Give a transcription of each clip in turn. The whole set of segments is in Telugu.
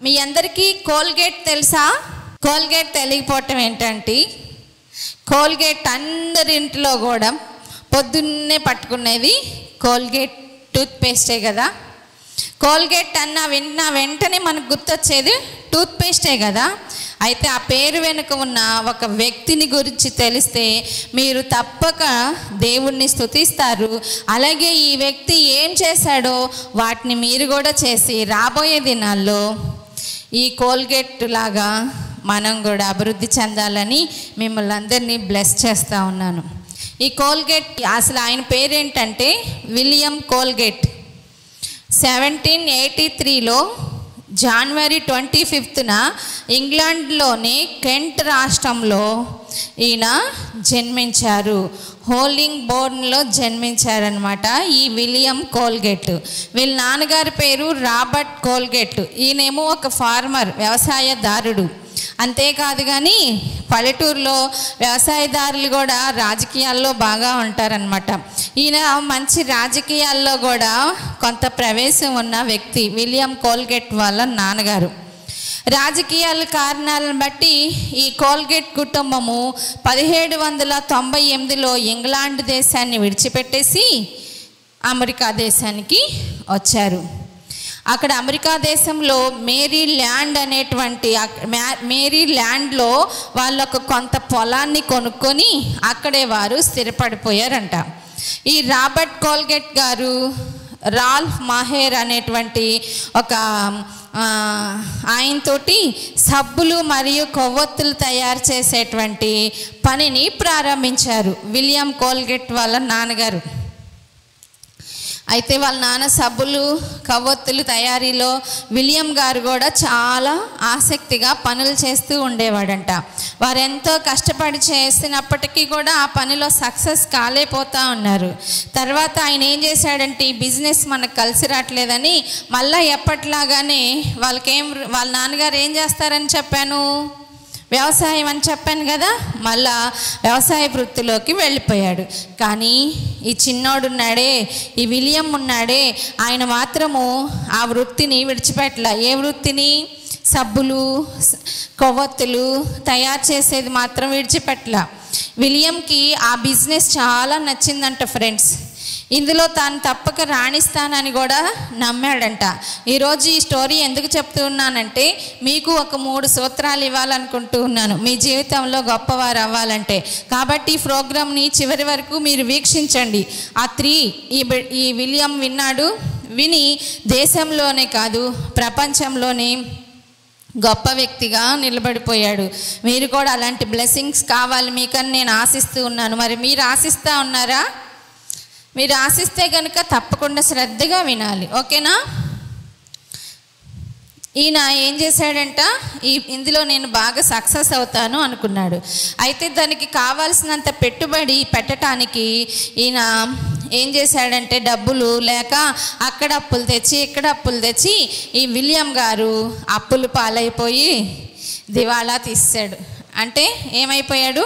మీ అందరికీ కోల్గేట్ తెలుసా కోల్గేట్ తెలియకపోవటం ఏంటంటే కోల్గేట్ అందరింట్లో కూడా పొద్దున్నే పట్టుకునేది కోల్గేట్ టూత్ పేస్టే కదా కోల్గేట్ అన్న విన్న వెంటనే మనకు గుర్తొచ్చేది టూత్ పేస్టే కదా అయితే ఆ పేరు వెనుక ఉన్న ఒక వ్యక్తిని గురించి తెలిస్తే మీరు తప్పక దేవుణ్ణి స్తుతిస్తారు అలాగే ఈ వ్యక్తి ఏం చేశాడో వాటిని మీరు కూడా చేసి రాబోయే దినాల్లో ఈ కోల్గేట్ లాగా మనం కూడా అభివృద్ధి చెందాలని మిమ్మల్ని అందరినీ బ్లెస్ చేస్తూ ఉన్నాను ఈ కోల్గేట్ అసలు ఆయన పేరేంటంటే విలియం కోల్గేట్ సెవెంటీన్ ఎయిటీ త్రీలో జనవరి ట్వంటీ ఫిఫ్త్న ఇంగ్లాండ్లోని కెంట్ రాష్ట్రంలో ఈయన జన్మించారు హోలింగ్ బోర్న్లో జన్మించారనమాట ఈ విలియం కోల్గేట్ వీళ్ళ నాన్నగారి పేరు రాబర్ట్ కోల్గేట్ ఈయనేమో ఒక ఫార్మర్ వ్యవసాయదారుడు అంతేకాదు కానీ పల్లెటూరులో వ్యవసాయదారులు కూడా రాజకీయాల్లో బాగా ఉంటారనమాట ఈయన మంచి రాజకీయాల్లో కూడా కొంత ప్రవేశం ఉన్న వ్యక్తి విలియం కోల్గేట్ వాళ్ళ నాన్నగారు రాజకీయాల కారణాలను బట్టి ఈ కోల్గేట్ కుటుంబము పదిహేడు వందల తొంభై ఎనిమిదిలో ఇంగ్లాండ్ దేశాన్ని విడిచిపెట్టేసి అమెరికా దేశానికి వచ్చారు అక్కడ అమెరికా దేశంలో మేరీ ల్యాండ్ అనేటువంటి అక్- మ్యా- మేరీ ల్యాండ్లో వాళ్ళొక కొంత పొలాన్ని కొనుక్కొని అక్కడే వారు స్థిరపడిపోయారంట ఈ రాబర్ట్ కోల్గేట్ గారు రాల్ఫ్ మాహేర్ అనేటువంటి ఒక ఆ, ఆయనతోటి సబ్బులు మరియు కొవ్వొత్తులు తయారు చేసేటువంటి పనిని ప్రారంభించారు విలియం కోల్గేట్ వాళ్ళ నాన్నగారు అయితే వాళ్ళ నాన్న సబ్బులు కవ్వొత్తులు తయారీలో విలియం గారు కూడా చాలా ఆసక్తిగా పనులు చేస్తూ ఉండేవాడంట వారు ఎంతో కష్టపడి చేసినప్పటికీ కూడా ఆ పనిలో సక్సెస్ కాలేపోతా ఉన్నారు తర్వాత ఆయన ఏం చేశాడంటే ఈ బిజినెస్ మనకు కలిసి రావట్లేదని మళ్ళీ ఎప్పట్లాగానే వాళ్ళకేం వాళ్ళ నాన్నగారు ఏం చేస్తారని చెప్పాను వ్యవసాయం అని చెప్పాను కదా మళ్ళా వ్యవసాయ వృత్తిలోకి వెళ్ళిపోయాడు కానీ ఈ చిన్నోడు ఉన్నాడే ఈ విలియం ఉన్నాడే ఆయన మాత్రము ఆ వృత్తిని విడిచిపెట్టల ఏ వృత్తిని సబ్బులు స- కొవ్వొత్తులు తయారు చేసేది మాత్రం విడిచిపెట్టల విలియంకి ఆ బిజినెస్ చాలా నచ్చిందంట ఫ్రెండ్స్ ఇందులో తాను తప్పక రాణిస్తానని కూడా నమ్మాడంట ఈరోజు ఈ స్టోరీ ఎందుకు చెప్తూ ఉన్నానంటే మీకు ఒక మూడు సూత్రాలు ఇవ్వాలనుకుంటూ ఉన్నాను మీ జీవితంలో గొప్పవారు అవ్వాలంటే కాబట్టి ఈ ప్రోగ్రామ్ని చివరి వరకు మీరు వీక్షించండి ఆ త్రీ ఈ బి- ఈ విలియం విన్నాడు విని దేశంలోనే కాదు ప్రపంచంలోనే గొప్ప వ్యక్తిగా నిలబడిపోయాడు మీరు కూడా అలాంటి బ్లెస్సింగ్స్ కావాలి మీకని నేను ఆశిస్తూ ఉన్నాను మరి మీరు ఆశిస్తూ ఉన్నారా మీరు ఆశిస్తే కనుక తప్పకుండా శ్రద్ధగా వినాలి ఓకేనా ఈయన ఏం చేశాడంట ఈ ఇందులో నేను బాగా సక్సెస్ అవుతాను అనుకున్నాడు అయితే దానికి కావాల్సినంత పెట్టుబడి పెట్టడానికి ఈయన ఏం చేశాడంటే డబ్బులు లేక అక్కడ అప్పులు తెచ్చి ఇక్కడ అప్పులు తెచ్చి ఈ విలియం గారు అప్పులు పాలైపోయి దివాళా తీసాడు అంటే ఏమైపోయాడు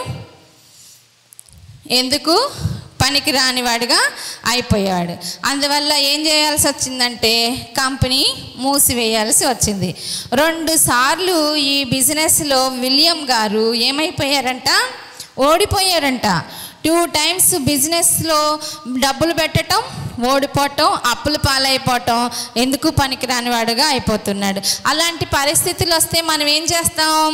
ఎందుకు పనికి రానివాడిగా అయిపోయాడు అందువల్ల ఏం చేయాల్సి వచ్చిందంటే కంపెనీ మూసివేయాల్సి వచ్చింది రెండు సార్లు ఈ బిజినెస్లో విలియం గారు ఏమైపోయారంట ఓడిపోయారంట టూ టైమ్స్ బిజినెస్లో డబ్బులు పెట్టడం ఓడిపోవటం అప్పుల పాలైపోవటం ఎందుకు పనికి రానివాడుగా అయిపోతున్నాడు అలాంటి పరిస్థితులు వస్తే మనం ఏం చేస్తాం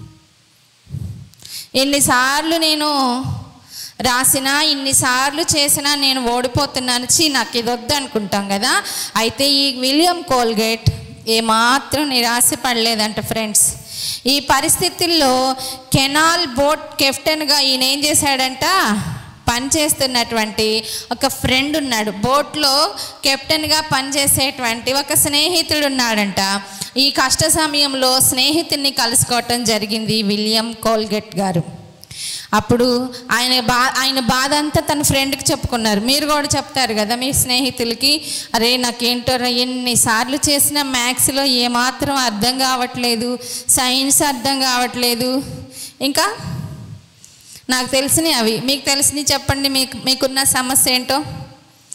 ఎన్నిసార్లు నేను రాసినా ఇన్నిసార్లు చేసినా నేను ఓడిపోతున్నాను చి నాకు ఇది వద్దు అనుకుంటాం కదా అయితే ఈ విలియం కోల్గేట్ ఏమాత్రం నిరాశపడలేదంట ఫ్రెండ్స్ ఈ పరిస్థితుల్లో కెనాల్ బోట్ కెప్టెన్గా ఈయన ఏం చేశాడంట పనిచేస్తున్నటువంటి ఒక ఫ్రెండ్ ఉన్నాడు బోట్లో కెప్టెన్గా పనిచేసేటువంటి ఒక స్నేహితుడు ఉన్నాడంట ఈ కష్ట సమయంలో స్నేహితుడిని కలుసుకోవటం జరిగింది విలియం కోల్గెట్ గారు అప్పుడు ఆయన బా ఆయన బాధ అంతా తన ఫ్రెండ్కి చెప్పుకున్నారు మీరు కూడా చెప్తారు కదా మీ స్నేహితులకి అరే నాకేంటో రా, ఎన్నిసార్లు చేసిన మ్యాథ్స్లో ఏమాత్రం అర్థం కావట్లేదు సైన్స్ అర్థం కావట్లేదు ఇంకా నాకు తెలిసినవి అవి మీకు తెలిసినవి చెప్పండి మీకు మీకున్న సమస్య ఏంటో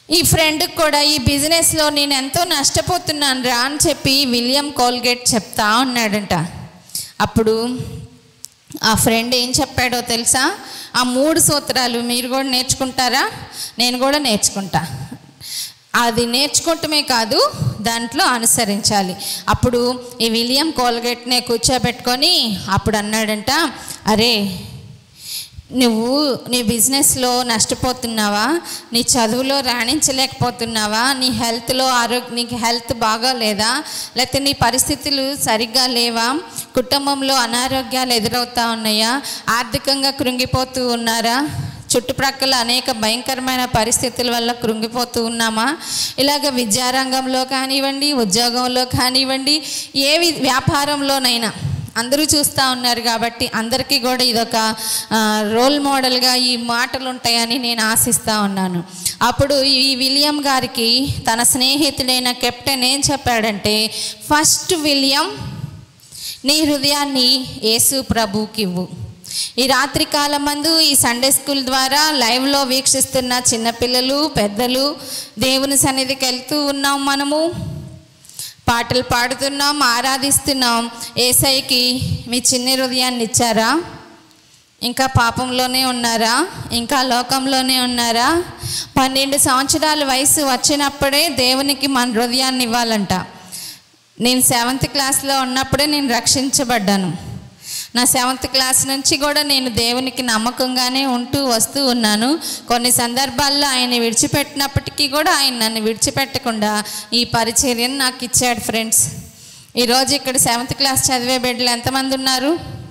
ఈ ఫ్రెండ్కి కూడా ఈ బిజినెస్లో నేను ఎంతో నష్టపోతున్నాను రా అని చెప్పి విలియం కోల్గేట్ చెప్తా ఉన్నాడంట అప్పుడు ఆ ఫ్రెండ్ ఏం చెప్పాడో తెలుసా ఆ మూడు సూత్రాలు మీరు కూడా నేర్చుకుంటారా నేను కూడా నేర్చుకుంటా అది నేర్చుకోవటమే కాదు దాంట్లో అనుసరించాలి అప్పుడు ఈ విలియం కోల్గేట్నే కూర్చోబెట్టుకొని అప్పుడు అన్నాడంట అరే నువ్వు నీ బిజినెస్లో నష్టపోతున్నావా నీ చదువులో రాణించలేకపోతున్నావా నీ హెల్త్లో ఆరోగ్య నీకు హెల్త్ బాగాలేదా లేకపోతే నీ పరిస్థితులు సరిగ్గా లేవా కుటుంబంలో అనారోగ్యాలు ఎదురవుతా ఉన్నాయా ఆర్థికంగా కృంగిపోతూ ఉన్నారా చుట్టుప్రక్కల అనేక భయంకరమైన పరిస్థితుల వల్ల కృంగిపోతూ ఉన్నామా ఇలాగ విద్యారంగంలో కానివ్వండి ఉద్యోగంలో కానివ్వండి ఏ వి- వ్యాపారంలోనైనా అందరూ చూస్తూ ఉన్నారు కాబట్టి అందరికీ కూడా ఇదొక ఆ, రోల్ మోడల్గా ఈ మాటలు ఉంటాయని నేను ఆశిస్తూ ఉన్నాను అప్పుడు ఈ విలియం గారికి తన స్నేహితుడైన కెప్టెన్ ఏం చెప్పాడంటే ఫస్ట్ విలియం నీ హృదయాన్ని యేసు ప్రభువుకి ఇవ్వు ఈ రాత్రి కాలం మందు ఈ సండే స్కూల్ ద్వారా లైవ్లో వీక్షిస్తున్న చిన్నపిల్లలు పెద్దలు దేవుని సన్నిధికి వెళ్తూ ఉన్నాం మనము పాటలు పాడుతున్నాం ఆరాధిస్తున్నాం ఏసైకి మీ చిన్న హృదయాన్ని ఇచ్చారా ఇంకా పాపంలోనే ఉన్నారా ఇంకా లోకంలోనే ఉన్నారా పన్నెండు సంవత్సరాల వయసు వచ్చినప్పుడే దేవునికి మన హృదయాన్ని ఇవ్వాలంట నేను సెవెంత్ క్లాస్లో ఉన్నప్పుడే నేను రక్షించబడ్డాను నా సెవెంత్ క్లాస్ నుంచి కూడా నేను దేవునికి నమ్మకంగానే ఉంటూ వస్తూ ఉన్నాను కొన్ని సందర్భాల్లో ఆయన విడిచిపెట్టినప్పటికీ కూడా ఆయన నన్ను విడిచిపెట్టకుండా ఈ పరిచర్యను నాకు ఇచ్చాడు ఫ్రెండ్స్ ఈరోజు ఇక్కడ సెవెంత్ క్లాస్ చదివే బిడ్డలు ఎంతమంది ఉన్నారు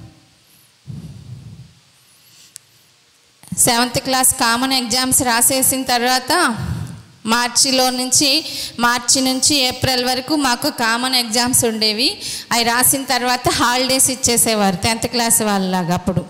సెవెంత్ క్లాస్ కామన్ ఎగ్జామ్స్ రాసేసిన తర్వాత మార్చిలో నుంచి మార్చి నుంచి ఏప్రిల్ వరకు మాకు కామన్ ఎగ్జామ్స్ ఉండేవి అవి రాసిన తర్వాత హాలిడేస్ ఇచ్చేసేవారు టెన్త్ క్లాస్ వాళ్ళలాగా అప్పుడు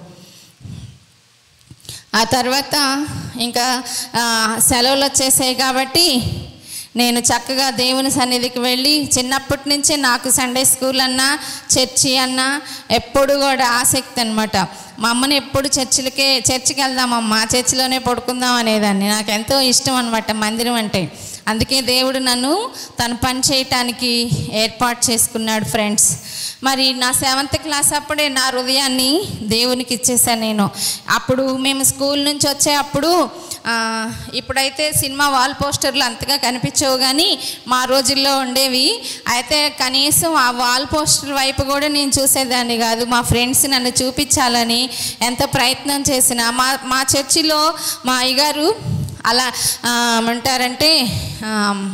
ఆ తర్వాత ఇంకా ఆ, సెలవులు వచ్చేసాయి కాబట్టి నేను చక్కగా దేవుని సన్నిధికి వెళ్ళి చిన్నప్పటి నుంచే నాకు సండే స్కూల్ అన్నా చర్చి అన్నా ఎప్పుడు కూడా ఆసక్తి అనమాట మా అమ్మని ఎప్పుడు చర్చిలకే చర్చికి వెళ్దామమ్మా చర్చిలోనే పడుకుందాం అనేదాన్ని నాకు ఎంతో ఇష్టం అనమాట మందిరం అంటే అందుకే దేవుడు నన్ను తన పని చేయటానికి ఏర్పాటు చేసుకున్నాడు ఫ్రెండ్స్ మరి నా సెవెంత్ క్లాస్ అప్పుడే నా హృదయాన్ని దేవునికి ఇచ్చేసాను నేను అప్పుడు మేము స్కూల్ నుంచి వచ్చే అప్పుడు ఆ, ఇప్పుడైతే సినిమా వాల్ పోస్టర్లు అంతగా కనిపించవు కానీ మా రోజుల్లో ఉండేవి అయితే కనీసం ఆ వాల్ పోస్టర్ వైపు కూడా నేను చూసేదాన్ని కాదు మా ఫ్రెండ్స్ నన్ను చూపించాలని ఎంత ప్రయత్నం చేసినా మా మా చర్చిలో మా అయ్యగారు అలా ఆ, ఏమంటారంటే ఆ,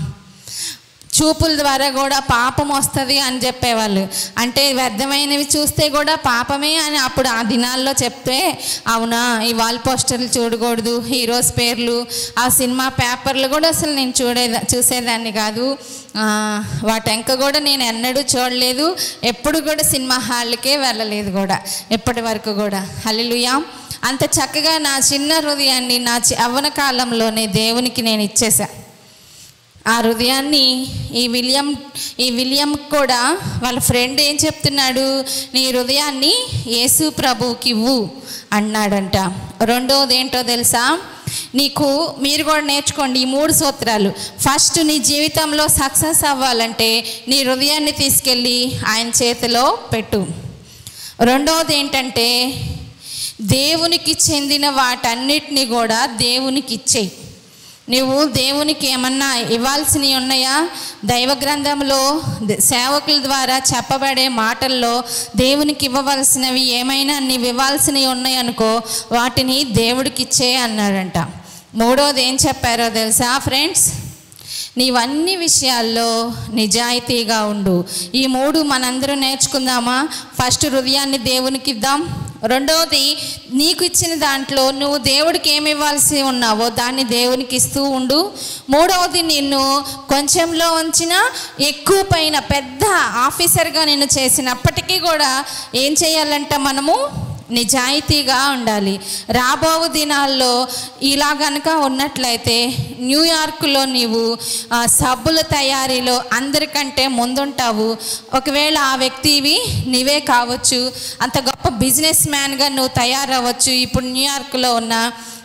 చూపుల ద్వారా కూడా పాపం వస్తుంది అని చెప్పేవాళ్ళు అంటే వ్యర్థమైనవి చూస్తే కూడా పాపమే అని అప్పుడు ఆ దినాల్లో చెప్తే అవునా ఈ వాల్ పోస్టర్లు చూడకూడదు హీరోస్ పేర్లు ఆ సినిమా పేపర్లు కూడా అసలు నేను చూడే చూసేదాన్ని కాదు ఆ, వాటెంక కూడా నేను ఎన్నడూ చూడలేదు ఎప్పుడు కూడా సినిమా హాల్కే వెళ్ళలేదు కూడా ఎప్పటి వరకు కూడా హల్లెలూయా అంత చక్కగా నా చిన్న హృదయాన్ని నా చి- యవ్వన కాలంలోనే దేవునికి నేను ఇచ్చేసా ఆ హృదయాన్ని ఈ విలియం ఈ విలియం కూడా వాళ్ళ ఫ్రెండ్ ఏం చెప్తున్నాడు నీ హృదయాన్ని యేసు ప్రభువుకి ఇవ్వు అన్నాడంట రెండోది ఏంటో తెలుసా నీకు మీరు కూడా నేర్చుకోండి ఈ మూడు సూత్రాలు ఫస్ట్ నీ జీవితంలో సక్సెస్ అవ్వాలంటే నీ హృదయాన్ని తీసుకెళ్ళి ఆయన చేతిలో పెట్టు రెండవది ఏంటంటే దేవునికి చెందిన వాటన్నిటిని కూడా దేవునికి ఇచ్చేయి నువ్వు దేవునికి ఏమన్నా ఇవ్వాల్సినవి ఉన్నాయా దైవ గ్రంథంలో ద- సేవకుల ద్వారా చెప్పబడే మాటల్లో దేవునికి ఇవ్వవలసినవి ఏమైనా నీవు ఇవ్వాల్సినవి ఉన్నాయనుకో వాటిని దేవుడికి ఇచ్చే అన్నాడంట మూడోది ఏం చెప్పారో తెలుసా ఫ్రెండ్స్ నీవన్ని విషయాల్లో నిజాయితీగా ఉండు ఈ మూడు మనందరం నేర్చుకుందామా ఫస్ట్ హృదయాన్ని దేవునికి ఇద్దాం రెండవది నీకు ఇచ్చిన దాంట్లో నువ్వు దేవుడికి ఏమి ఇవ్వాల్సి ఉన్నావో దాన్ని దేవునికి ఇస్తూ ఉండు మూడవది నిన్ను కొంచెంలో ఉంచిన ఎక్కువ పైన పెద్ద ఆఫీసర్గా నేను చేసినప్పటికీ కూడా ఏం చేయాలంట మనము నిజాయితీగా ఉండాలి రాబో దినాల్లో ఇలా గనుక ఉన్నట్లయితే న్యూయార్క్లో నీవు ఆ, సబ్బుల తయారీలో అందరికంటే ముందుంటావు ఒకవేళ ఆ వ్యక్తివి నీవే కావచ్చు అంత గొప్ప బిజినెస్ మ్యాన్గా నువ్వు తయారవ్వచ్చు ఇప్పుడు న్యూయార్క్లో ఉన్న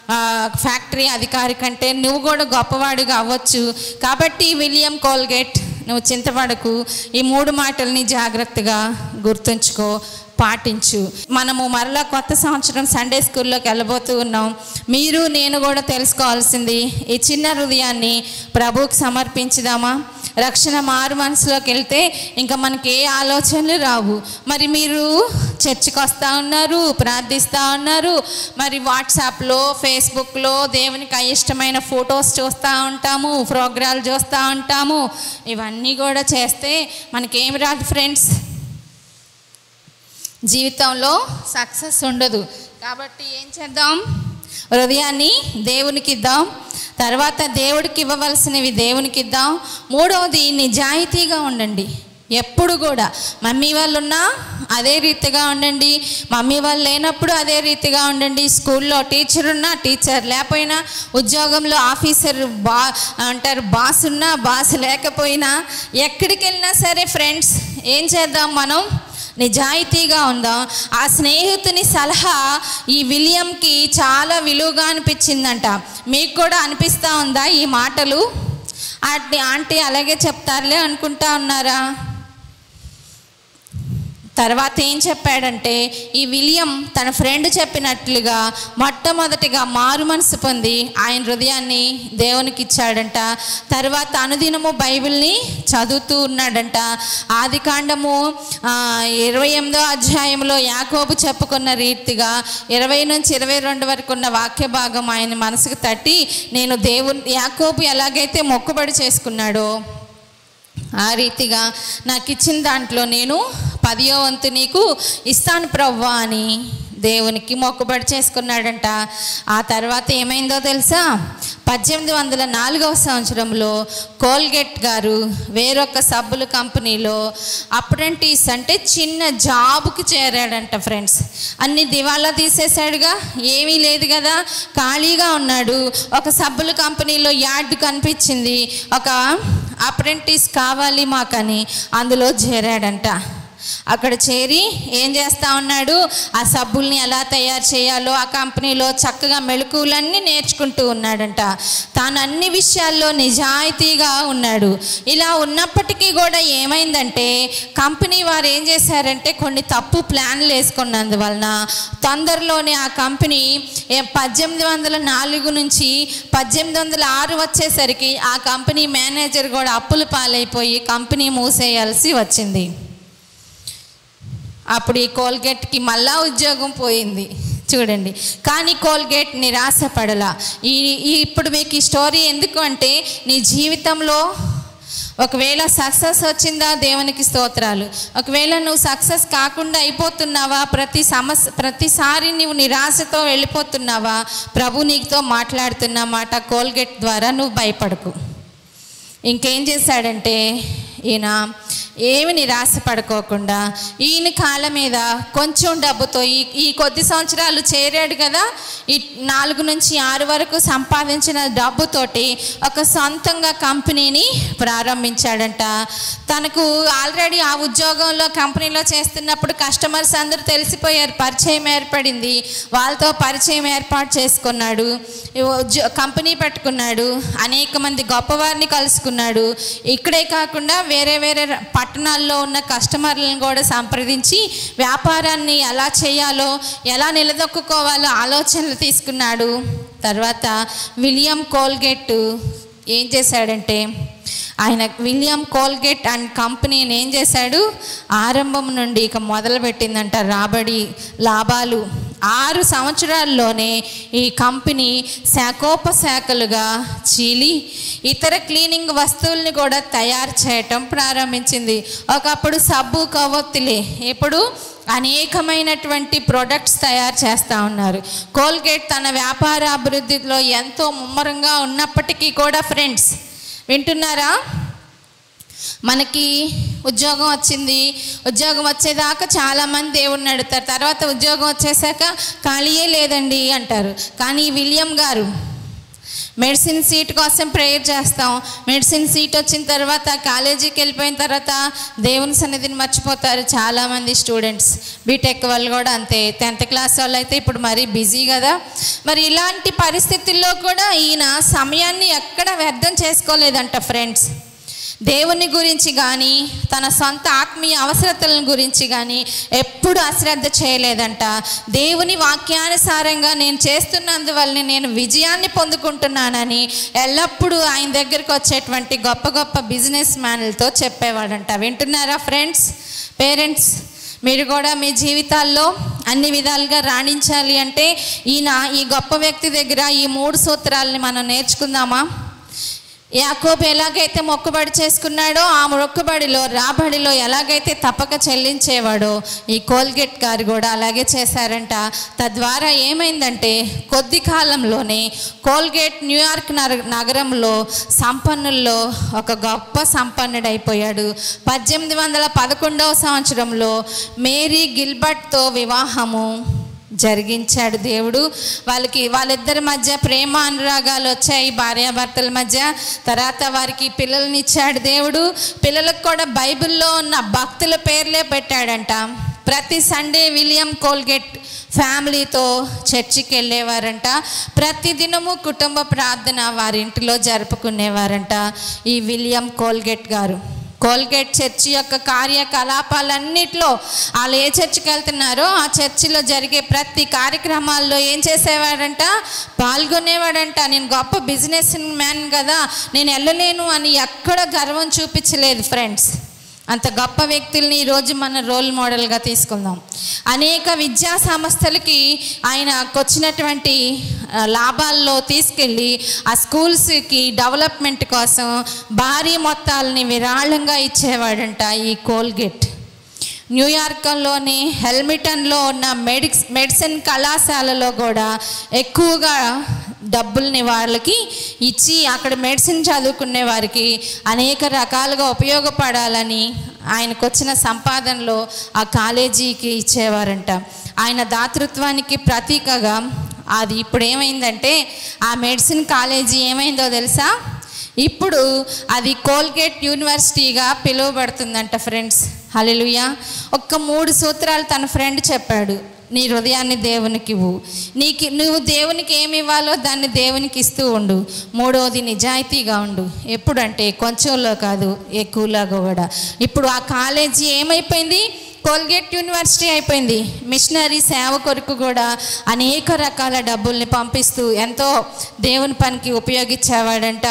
ఆ, ఫ్యాక్టరీ అధికారి కంటే నువ్వు కూడా గొప్పవాడిగా అవ్వచ్చు కాబట్టి విలియం కోల్గేట్ నువ్వు చింతపడకు ఈ మూడు మాటల్ని జాగ్రత్తగా గుర్తుంచుకో పాటించు మనము మరలా కొత్త సంవత్సరం సండే స్కూల్లోకి వెళ్ళబోతూ ఉన్నాం మీరు నేను కూడా తెలుసుకోవాల్సింది ఈ చిన్న హృదయాన్ని ప్రభువుకి సమర్పించుదామా రక్షణ మారు మనసులోకి వెళ్తే ఇంకా మనకి ఏ ఆలోచనలు రావు మరి మీరు చర్చికి వస్తూ ఉన్నారు ప్రార్థిస్తూ ఉన్నారు మరి వాట్సాప్లో ఫేస్బుక్లో దేవునికి అయిష్టమైన ఫొటోస్ చూస్తూ ఉంటాము ప్రోగ్రాలు చూస్తూ ఉంటాము ఇవన్నీ కూడా చేస్తే మనకేం రాదు ఫ్రెండ్స్ జీవితంలో సక్సెస్ ఉండదు కాబట్టి ఏం చేద్దాం హృదయాన్ని దేవునికి ఇద్దాం తర్వాత దేవుడికి ఇవ్వవలసినవి దేవునికి ఇద్దాం మూడవది నిజాయితీగా ఉండండి ఎప్పుడు కూడా మమ్మీ వాళ్ళు ఉన్నా అదే రీతిగా ఉండండి మమ్మీ వాళ్ళు లేనప్పుడు అదే రీతిగా ఉండండి స్కూల్లో టీచర్ ఉన్నా టీచర్ లేకపోయినా ఉద్యోగంలో ఆఫీసర్ బా అంటారు బాస్ ఉన్నా బాస్ లేకపోయినా ఎక్కడికి వెళ్ళినా సరే ఫ్రెండ్స్ ఏం చేద్దాం మనం నిజాయితీగా ఉందాం ఆ స్నేహితుని సలహా ఈ విలియంకి చాలా విలువగా అనిపించిందంట మీకు కూడా అనిపిస్తూ ఉందా ఈ మాటలు ఆంటీ ఆంటీ అలాగే చెప్తారులే అనుకుంటా ఉన్నారా తర్వాత ఏం చెప్పాడంటే ఈ విలియం తన ఫ్రెండ్ చెప్పినట్లుగా మొట్టమొదటిగా మారు మనసు పొంది ఆయన హృదయాన్ని దేవునికి ఇచ్చాడంట తర్వాత అనుదినము బైబిల్ని చదువుతూ ఉన్నాడంట ఆది కాండము ఇరవై ఎనిమిదో అధ్యాయంలో యాకోబు చెప్పుకున్న రీతిగా ఇరవై నుంచి ఇరవై రెండు వరకు ఉన్న వాక్య భాగం ఆయన మనసుకు తట్టి నేను దేవుని యాకోబు ఎలాగైతే మొక్కుబడి చేసుకున్నాడో ఆ రీతిగా నాకు ఇచ్చిన దాంట్లో నేను పదియో వంతు నీకు ఇస్తాను ప్రవ్వా అని దేవునికి మొక్కుబడి చేసుకున్నాడంట ఆ తర్వాత ఏమైందో తెలుసా పద్దెనిమిది వందల నాలుగవ సంవత్సరంలో కోల్గేట్ గారు వేరొక సబ్బుల కంపెనీలో అప్రెంటిస్ అంటే చిన్న జాబ్కి చేరాడంట ఫ్రెండ్స్ అన్ని దివాలా తీసేశాడుగా ఏమీ లేదు కదా ఖాళీగా ఉన్నాడు ఒక సబ్బుల కంపెనీలో యార్డ్ కనిపించింది ఒక అప్రెంటిస్ కావాలి మాకని అందులో చేరాడంట అక్కడ చేరి ఏం చేస్తా ఉన్నాడు ఆ సబ్బుల్ని ఎలా తయారు చేయాలో ఆ కంపెనీలో చక్కగా మెళకువలన్నీ నేర్చుకుంటూ ఉన్నాడంట తాను అన్ని విషయాల్లో నిజాయితీగా ఉన్నాడు ఇలా ఉన్నప్పటికీ కూడా ఏమైందంటే కంపెనీ వారు ఏం చేశారంటే కొన్ని తప్పు ప్లాన్లు వేసుకున్నందువలన తొందరలోనే ఆ కంపెనీ ఏ- పద్దెనిమిది వందల నాలుగు నుంచి పద్దెనిమిది వందల ఆరు వచ్చేసరికి ఆ కంపెనీ మేనేజర్ కూడా అప్పుల పాలైపోయి కంపెనీ మూసేయాల్సి వచ్చింది అప్పుడు ఈ కోల్గేట్కి మళ్ళా ఉద్యోగం పోయింది చూడండి కానీ కోల్గేట్ నిరాశపడలా ఈ ఈ ఇప్పుడు మీకు ఈ స్టోరీ ఎందుకు అంటే నీ జీవితంలో ఒకవేళ సక్సెస్ వచ్చిందా దేవునికి స్తోత్రాలు ఒకవేళ నువ్వు సక్సెస్ కాకుండా అయిపోతున్నావా ప్రతి సమస్య ప్రతిసారి నువ్వు నిరాశతో వెళ్ళిపోతున్నావా ప్రభు నీకుతో మాట్లాడుతున్న మాట కోల్గేట్ ద్వారా నువ్వు భయపడకు ఇంకేం చేశాడంటే ఈయన ఏమి నిరాశ పడుకోకుండా ఈయన కాళ్ళ మీద కొంచెం డబ్బుతో ఈ ఈ కొద్ది సంవత్సరాలు చేరాడు కదా ఈ నాలుగు నుంచి ఆరు వరకు సంపాదించిన డబ్బుతోటి ఒక సొంతంగా కంపెనీని ప్రారంభించాడంట తనకు ఆల్రెడీ ఆ ఉద్యోగంలో కంపెనీలో చేస్తున్నప్పుడు కస్టమర్స్ అందరూ తెలిసిపోయారు పరిచయం ఏర్పడింది వాళ్ళతో పరిచయం ఏర్పాటు చేసుకున్నాడు ఈ ఉద్యో- కంపెనీ పెట్టుకున్నాడు అనేక మంది గొప్పవారిని కలుసుకున్నాడు ఇక్కడే కాకుండా వేరే వేరే ర- పట్టణాల్లో ఉన్న కస్టమర్లను కూడా సంప్రదించి వ్యాపారాన్ని ఎలా చేయాలో ఎలా నిలదొక్కుకోవాలో ఆలోచనలు తీసుకున్నాడు తర్వాత విలియం కోల్గేట్ ఏం చేశాడంటే ఆయన విలియం కోల్గేట్ అండ్ కంపెనీని ఏం చేశాడు ఆరంభం నుండి ఇక మొదలుపెట్టిందంట రాబడి లాభాలు ఆరు సంవత్సరాల్లోనే ఈ కంపెనీ శాఖోపశాఖలుగా చీలి ఇతర క్లీనింగ్ వస్తువుల్ని కూడా తయారు చేయటం ప్రారంభించింది ఒకప్పుడు సబ్బు కవొత్తులే ఇప్పుడు అనేకమైనటువంటి ప్రొడక్ట్స్ తయారు చేస్తూ ఉన్నారు కోల్గేట్ తన వ్యాపార అభివృద్ధిలో ఎంతో ముమ్మరంగా ఉన్నప్పటికీ కూడా ఫ్రెండ్స్ వింటున్నారా మనకి ఉద్యోగం వచ్చింది ఉద్యోగం వచ్చేదాకా చాలామంది దేవుడిని అడుగుతారు తర్వాత ఉద్యోగం వచ్చేసాక ఖాళీయే లేదండి అంటారు కానీ ఈ విలియం గారు మెడిసిన్ సీట్ కోసం ప్రేయర్ చేస్తాం మెడిసిన్ సీట్ వచ్చిన తర్వాత కాలేజీకి వెళ్ళిపోయిన తర్వాత దేవుని సన్నిధిని మర్చిపోతారు చాలామంది స్టూడెంట్స్ బీటెక్ వాళ్ళు కూడా అంతే టెన్త్ క్లాస్ వాళ్ళు అయితే ఇప్పుడు మరీ బిజీ కదా మరి ఇలాంటి పరిస్థితుల్లో కూడా ఈయన సమయాన్ని ఎక్కడ వ్యర్థం చేసుకోలేదంట ఫ్రెండ్స్ దేవుని గురించి కానీ తన సొంత ఆత్మీయ అవసరతల గురించి కానీ ఎప్పుడు అశ్రద్ధ చేయలేదంట దేవుని వాక్యానుసారంగా నేను చేస్తున్నందువల్ల నేను విజయాన్ని పొందుకుంటున్నానని ఎల్లప్పుడూ ఆయన దగ్గరికి వచ్చేటువంటి గొప్ప గొప్ప బిజినెస్ మ్యాన్లతో చెప్పేవాడంట వింటున్నారా ఫ్రెండ్స్ పేరెంట్స్ మీరు కూడా మీ జీవితాల్లో అన్ని విధాలుగా రాణించాలి అంటే ఈయన ఈ గొప్ప వ్యక్తి దగ్గర ఈ మూడు సూత్రాలని మనం నేర్చుకుందామా యాకోబు ఎలాగైతే మొక్కుబడి చేసుకున్నాడో ఆ మొక్కుబడిలో రాబడిలో ఎలాగైతే తప్పక చెల్లించేవాడో ఈ కోల్గేట్ గారు కూడా అలాగే చేశారంట తద్వారా ఏమైందంటే కొద్ది కాలంలోనే కోల్గేట్ న్యూయార్క్ నగ నగరంలో సంపన్నుల్లో ఒక గొప్ప సంపన్నుడైపోయాడు పద్దెనిమిది వందల పదకొండవ సంవత్సరంలో మేరీ గిల్బర్ట్తో వివాహము జరిగించాడు దేవుడు వాళ్ళకి వాళ్ళిద్దరి మధ్య ప్రేమ అనురాగాలు వచ్చాయి భార్యాభర్తల మధ్య తర్వాత వారికి పిల్లల్ని ఇచ్చాడు దేవుడు పిల్లలకు కూడా బైబిల్లో ఉన్న భక్తుల పేర్లే పెట్టాడంట ప్రతి సండే విలియం కోల్గేట్ ఫ్యామిలీతో చర్చికి వెళ్ళేవారంట ప్రతి దినము కుటుంబ ప్రార్థన వారి ఇంటిలో జరుపుకునేవారంట ఈ విలియం కోల్గేట్ గారు కోల్గేట్ చర్చి యొక్క కార్యకలాపాలన్నిట్లో వాళ్ళు ఏ చర్చికి వెళ్తున్నారో ఆ చర్చిలో జరిగే ప్రతి కార్యక్రమాల్లో ఏం చేసేవాడంట పాల్గొనేవాడంట నేను గొప్ప బిజినెస్ మ్యాన్ కదా నేను వెళ్ళలేను అని ఎక్కడ గర్వం చూపించలేదు ఫ్రెండ్స్ అంత గొప్ప వ్యక్తుల్ని ఈరోజు మన రోల్ మోడల్గా తీసుకుందాం అనేక విద్యా సంస్థలకి ఆయనకు వచ్చినటువంటి ఆ, లాభాల్లో తీసుకెళ్ళి ఆ స్కూల్స్కి డెవలప్మెంట్ కోసం భారీ మొత్తాలని విరాళంగా ఇచ్చేవాడంట ఈ కోల్గేట్ న్యూయార్క్లోని హెల్మిటన్లో ఉన్న మెడిక్స్ మెడిసిన్ కళాశాలలో కూడా ఎక్కువగా డబ్బుల్ని వాళ్ళకి ఇచ్చి అక్కడ మెడిసిన్ చదువుకునే వారికి అనేక రకాలుగా ఉపయోగపడాలని ఆయనకు వచ్చిన సంపాదనలో ఆ కాలేజీకి ఇచ్చేవారంట ఆయన దాతృత్వానికి ప్రతీకగా అది ఇప్పుడు ఏమైందంటే ఆ మెడిసిన్ కాలేజీ ఏమైందో తెలుసా ఇప్పుడు అది కోల్గేట్ యూనివర్సిటీగా పిలువబడుతుందంట ఫ్రెండ్స్ హల్లెలూయా ఒక్క మూడు సూత్రాలు తన ఫ్రెండ్ చెప్పాడు నీ హృదయాన్ని దేవునికి ఇవ్వు నీకు నువ్వు దేవునికి ఏమి ఇవ్వాలో దాన్ని దేవునికి ఇస్తూ ఉండు మూడవది నిజాయితీగా ఉండు ఎప్పుడంటే కొంచెంలో కాదు ఎక్కువలో కూడా ఇప్పుడు ఆ కాలేజీ ఏమైపోయింది కోల్గేట్ యూనివర్సిటీ అయిపోయింది మిషనరీ సేవ కొరకు కూడా అనేక రకాల డబ్బుల్ని పంపిస్తూ ఎంతో దేవుని పనికి ఉపయోగించేవాడంట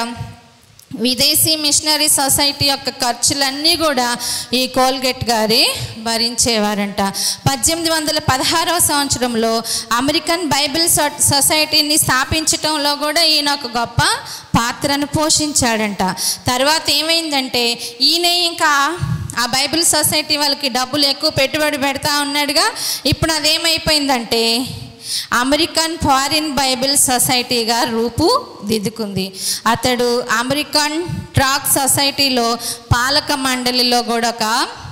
విదేశీ మిషనరీ సొసైటీ యొక్క ఖర్చులన్నీ కూడా ఈ కోల్గేట్ గారి భరించేవారంట పద్దెనిమిది వందల పదహారవ సంవత్సరంలో అమెరికన్ బైబిల్ సొ- సొసైటీని స్థాపించటంలో కూడా ఈయన ఒక గొప్ప పాత్రను పోషించాడంట తర్వాత ఏమైందంటే ఈయన ఇంకా ఆ బైబిల్ సొసైటీ వాళ్ళకి డబ్బులు ఎక్కువ పెట్టుబడి పెడతా ఉన్నాడుగా ఇప్పుడు అదేమైపోయిందంటే అమెరికన్ ఫారిన్ బైబిల్ సొసైటీగా రూపు దిద్దుకుంది అతడు అమెరికన్ ట్రాక్ సొసైటీలో పాలక మండలిలో కూడా ఒక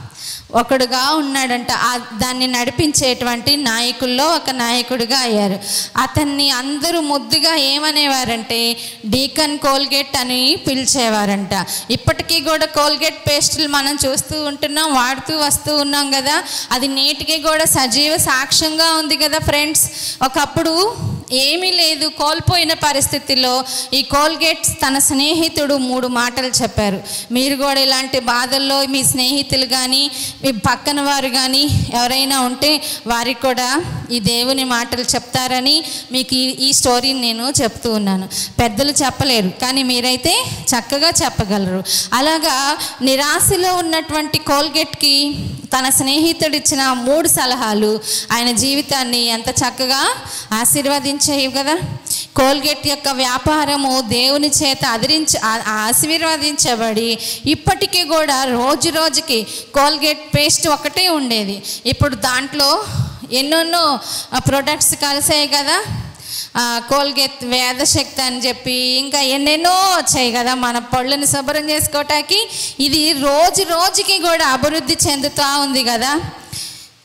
ఒకడుగా ఉన్నాడంట ఆ దాన్ని నడిపించేటువంటి నాయకుల్లో ఒక నాయకుడిగా అయ్యారు అతన్ని అందరూ ముద్దుగా ఏమనేవారంటే డీకన్ కోల్గేట్ అని పిలిచేవారంట ఇప్పటికీ కూడా కోల్గేట్ పేస్టులు మనం చూస్తూ ఉంటున్నాం వాడుతూ వస్తూ ఉన్నాం కదా అది నేటికి కూడా సజీవ సాక్ష్యంగా ఉంది కదా ఫ్రెండ్స్ ఒకప్పుడు ఏమీ లేదు కోల్పోయిన పరిస్థితిలో ఈ కోల్గేట్ తన స్నేహితుడు మూడు మాటలు చెప్పారు మీరు కూడా ఇలాంటి బాధల్లో మీ స్నేహితులు కానీ మీ పక్కన వారు కానీ ఎవరైనా ఉంటే వారికి కూడా ఈ దేవుని మాటలు చెప్తారని మీకు ఈ ఈ స్టోరీని నేను చెప్తూ ఉన్నాను పెద్దలు చెప్పలేరు కానీ మీరైతే చక్కగా చెప్పగలరు అలాగా నిరాశలో ఉన్నటువంటి కోల్గేట్కి తన స్నేహితుడు ఇచ్చిన మూడు సలహాలు ఆయన జీవితాన్ని ఎంత చక్కగా ఆశీర్వదించేవి కదా కోల్గేట్ యొక్క వ్యాపారము దేవుని చేత అదిరించి ఆ- ఆశీర్వదించబడి ఇప్పటికీ కూడా రోజు రోజుకి కోల్గేట్ పేస్ట్ ఒకటే ఉండేది ఇప్పుడు దాంట్లో ఎన్నెన్నో ప్రొడక్ట్స్ కలిసాయి కదా ఆ, కోల్గేట్ వేదశక్తి అని చెప్పి ఇంకా ఎన్నెన్నో వచ్చాయి కదా మన పళ్ళని శుభ్రం చేసుకోవటానికి ఇది రోజు రోజుకి కూడా అభివృద్ధి చెందుతూ ఉంది కదా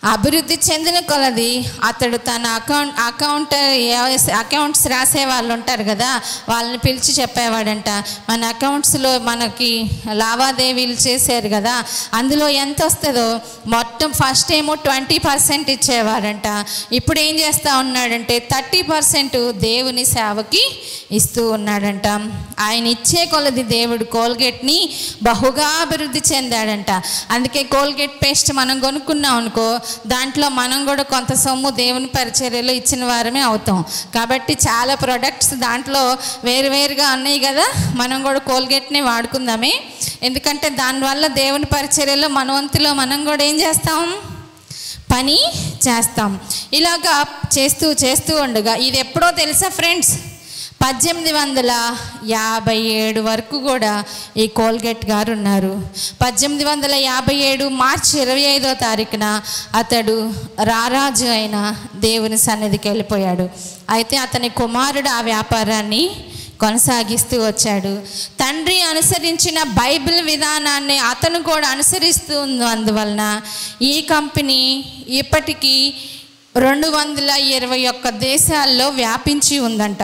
అభివృద్ధి చెందిన కొలది అతడు తన అకౌంట్ అకౌంట్ అకౌంట్స్ రాసే వాళ్ళు ఉంటారు కదా వాళ్ళని పిలిచి చెప్పేవాడంట మన అకౌంట్స్లో మనకి లావాదేవీలు చేశారు కదా అందులో ఎంత వస్తుందో మొత్తం ఫస్ట్ ఏమో ట్వంటీ పర్సెంట్ ఇచ్చేవాడంట ఇప్పుడు ఏం చేస్తా ఉన్నాడంటే థర్టీ పర్సెంట్ దేవుని సేవకి ఇస్తూ ఉన్నాడంట ఆయన ఇచ్చే కొలది దేవుడు కోల్గేట్ని బహుగా అభివృద్ధి చెందాడంట అందుకే కోల్గేట్ పేస్ట్ మనం కొనుక్కున్నాం అనుకో దాంట్లో మనం కూడా కొంత సొమ్ము దేవుని పరిచర్యలో ఇచ్చిన వారమే అవుతాం కాబట్టి చాలా ప్రొడక్ట్స్ దాంట్లో వేరువేరుగా ఉన్నాయి కదా మనం కూడా కోల్గేట్ని వాడుకుందామే ఎందుకంటే దానివల్ల దేవుని పరిచర్యలో మన వంతులో మనం కూడా ఏం చేస్తాం పని చేస్తాం ఇలాగా చేస్తూ చేస్తూ ఉండగా ఇది ఎప్పుడో తెలుసా ఫ్రెండ్స్ పద్దెనిమిది వందల యాభై ఏడు వరకు కూడా ఈ కోల్గేట్ గారు ఉన్నారు పద్దెనిమిది వందల యాభై ఏడు మార్చి ఇరవై ఐదో తారీఖున అతడు రారాజు అయిన దేవుని సన్నిధికి వెళ్ళిపోయాడు అయితే అతని కుమారుడు ఆ వ్యాపారాన్ని కొనసాగిస్తూ వచ్చాడు తండ్రి అనుసరించిన బైబిల్ విధానాన్ని అతను కూడా అనుసరిస్తూ ఉంది అందువలన ఈ కంపెనీ ఇప్పటికీ రెండు వందల ఇరవై ఒక్క దేశాల్లో వ్యాపించి ఉందంట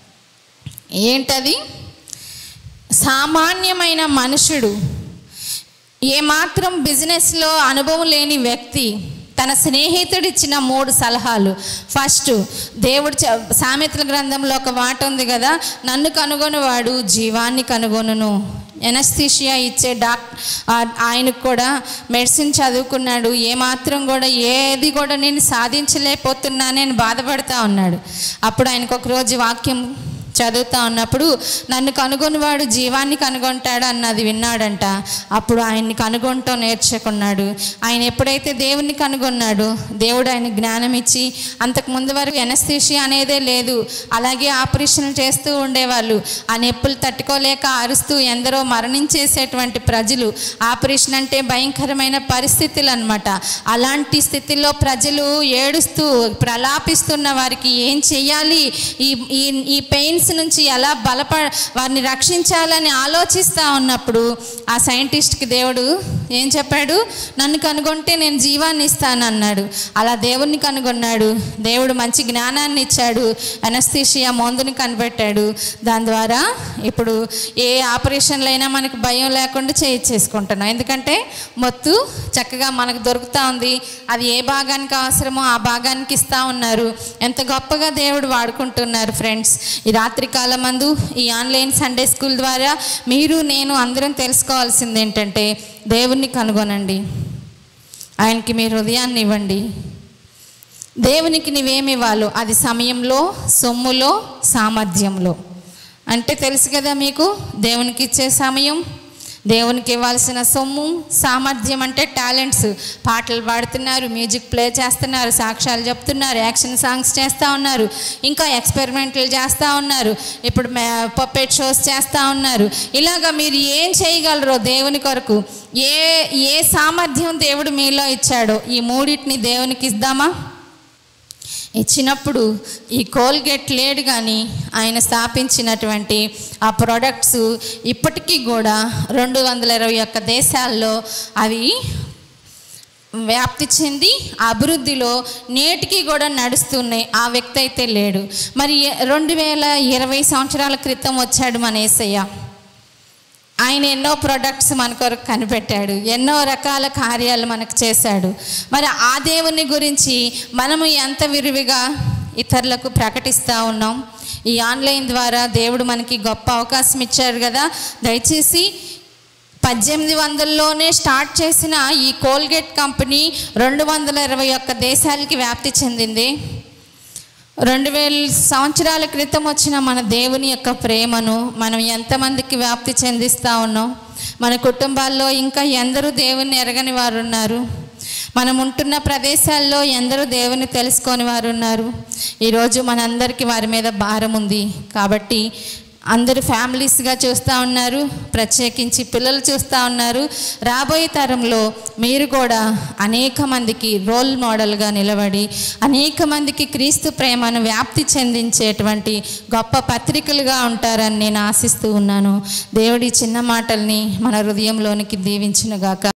ఏంటది సామాన్యమైన మనుషుడు ఏమాత్రం బిజినెస్లో అనుభవం లేని వ్యక్తి తన స్నేహితుడు ఇచ్చిన మూడు సలహాలు ఫస్ట్ దేవుడు చ- సామెతల గ్రంథంలో ఒక మాట ఉంది కదా నన్ను కనుగొనివాడు జీవాన్ని కనుగొనును ఎనస్థీషియా ఇచ్చే డాక్ ఆ- ఆయనకు కూడా మెడిసిన్ చదువుకున్నాడు ఏమాత్రం కూడా ఏది కూడా నేను సాధించలేకపోతున్నానని బాధపడతా ఉన్నాడు అప్పుడు ఆయనకు ఒక రోజు వాక్యం చదువుతా ఉన్నప్పుడు నన్ను కనుగొనివాడు జీవాన్ని కనుగొంటాడు అన్నది విన్నాడంట అప్పుడు ఆయన్ని కనుగొనటం నేర్చుకున్నాడు ఆయన ఎప్పుడైతే దేవుణ్ణి కనుగొన్నాడు దేవుడు ఆయన జ్ఞానం ఇచ్చి అంతకు ముందు వరకు ఎనస్థీషియా అనేదే లేదు అలాగే ఆపరేషన్లు చేస్తూ ఉండేవాళ్ళు ఆ నొప్పులు తట్టుకోలేక అరుస్తూ ఎందరో మరణించేసేటువంటి ప్రజలు ఆపరేషన్ అంటే భయంకరమైన పరిస్థితులు అనమాట అలాంటి స్థితిలో ప్రజలు ఏడుస్తూ ప్రలాపిస్తున్న వారికి ఏం చెయ్యాలి ఈ ఈ ఈ పెయిన్స్ నుంచి ఎలా బలప వారిని రక్షించాలని ఆలోచిస్తూ ఉన్నప్పుడు ఆ సైంటిస్ట్కి దేవుడు ఏం చెప్పాడు నన్ను కనుగొంటే నేను జీవాన్ని ఇస్తాను అన్నాడు అలా దేవుణ్ణి కనుగొన్నాడు దేవుడు మంచి జ్ఞానాన్ని ఇచ్చాడు అనస్థీషియా మందుని కనిపెట్టాడు దాని ద్వారా ఇప్పుడు ఏ ఆపరేషన్లు అయినా మనకు భయం లేకుండా చేయించేసుకుంటున్నాం ఎందుకంటే మొత్తు చక్కగా మనకు దొరుకుతూ ఉంది అది ఏ భాగానికి అవసరమో ఆ భాగానికి ఇస్తూ ఉన్నారు ఎంత గొప్పగా దేవుడు వాడుకుంటున్నారు ఫ్రెండ్స్ ఈ రాత్రి కాలమందు ఈ ఆన్లైన్ సండే స్కూల్ ద్వారా మీరు నేను అందరం తెలుసుకోవాల్సింది ఏంటంటే దేవుణ్ణి కనుగొనండి ఆయనకి మీ హృదయాన్ని ఇవ్వండి దేవునికి నీవేమి ఇవ్వాలో అది సమయంలో సొమ్ములో సామర్థ్యంలో అంటే తెలుసు కదా మీకు దేవునికి ఇచ్చే సమయం దేవునికి ఇవ్వాల్సిన సొమ్ము సామర్థ్యం అంటే టాలెంట్స్ పాటలు పాడుతున్నారు మ్యూజిక్ ప్లే చేస్తున్నారు సాక్ష్యాలు చెప్తున్నారు యాక్షన్ సాంగ్స్ చేస్తూ ఉన్నారు ఇంకా ఎక్స్పెరిమెంట్లు చేస్తూ ఉన్నారు ఇప్పుడు పప్పెట్ షోస్ చేస్తూ ఉన్నారు ఇలాగ మీరు ఏం చేయగలరో దేవుని కొరకు ఏ ఏ సామర్థ్యం దేవుడు మీలో ఇచ్చాడో ఈ మూడింటిని దేవునికి ఇద్దామా ఇచ్చినప్పుడు ఈ కోల్గేట్ లేడు కానీ ఆయన స్థాపించినటువంటి ఆ ప్రొడక్ట్స్ ఇప్పటికీ కూడా రెండు వందల ఇరవై ఒక్క దేశాల్లో అవి వ్యాప్తి చెంది అభివృద్ధిలో నేటికి కూడా నడుస్తున్నాయి ఆ వ్యక్తి అయితే లేడు మరి రెండు వేల ఇరవై సంవత్సరాల క్రితం వచ్చాడు మన ఏసయ్య ఆయన ఎన్నో ప్రొడక్ట్స్ మన కొరకు కనిపెట్టాడు ఎన్నో రకాల కార్యాలు మనకు చేశాడు మరి ఆ దేవుని గురించి మనము ఎంత విరివిగా ఇతరులకు ప్రకటిస్తూ ఉన్నాం ఈ ఆన్లైన్ ద్వారా దేవుడు మనకి గొప్ప అవకాశం ఇచ్చారు కదా దయచేసి పద్దెనిమిది వందల్లోనే స్టార్ట్ చేసిన ఈ కోల్గేట్ కంపెనీ రెండు వందల ఇరవై ఒక్క దేశాలకి వ్యాప్తి చెందింది రెండు వేల సంవత్సరాల క్రితం వచ్చిన మన దేవుని యొక్క ప్రేమను మనం ఎంతమందికి వ్యాప్తి చెందిస్తూ ఉన్నాం మన కుటుంబాల్లో ఇంకా ఎందరూ దేవుని ఎరగని వారు ఉన్నారు మనం ఉంటున్న ప్రదేశాల్లో ఎందరూ దేవుని తెలుసుకొని వారు ఉన్నారు ఈరోజు మనందరికీ వారి మీద భారం ఉంది కాబట్టి అందరు ఫ్యామిలీస్గా చూస్తూ ఉన్నారు ప్రత్యేకించి పిల్లలు చూస్తూ ఉన్నారు రాబోయే తరంలో మీరు కూడా అనేక మందికి రోల్ మోడల్గా నిలబడి అనేక మందికి క్రీస్తు ప్రేమను వ్యాప్తి చెందించేటువంటి గొప్ప పత్రికలుగా ఉంటారని నేను ఆశిస్తూ ఉన్నాను దేవుడి చిన్న మాటల్ని మన హృదయంలోనికి దీవించునుగాక